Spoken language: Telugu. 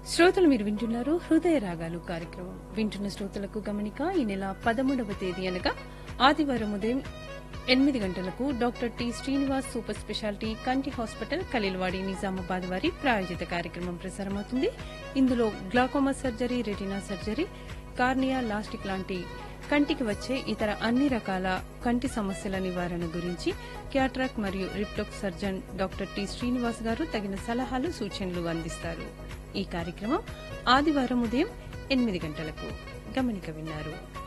శ్రోతలు మీరు వింటున్నారు హృదయ రాగాలు కార్యక్రమం వింటున్న శ్రోతలకు గమనిక ఈ నెల పదమూడవ తేదీ అనగా ఆదివారం ఉదయం ఎనిమిది గంటలకు doctor T Srinivas super speciality కంటి హాస్పిటల్ కలిల్వాడి నిజామాబాద్ వారి ప్రాయోజిత కార్యక్రమం ప్రసారమవుతుంది ఇందులో glaucoma surgery retina surgery cornea LASIK లాంటి కంటికి వచ్చే ఇతర అన్ని రకాల కంటి సమస్యల నివారణ గురించి క్యాట్రాక్ మరియు రిప్టోక్ surgeon doctor T Srinivas garu తగిన సలహాలు సూచనలు అందిస్తారు ఈ కార్యక్రమం ఆదివారం ఉదయం ఎనిమిది గంటలకు గమనిక విన్నారు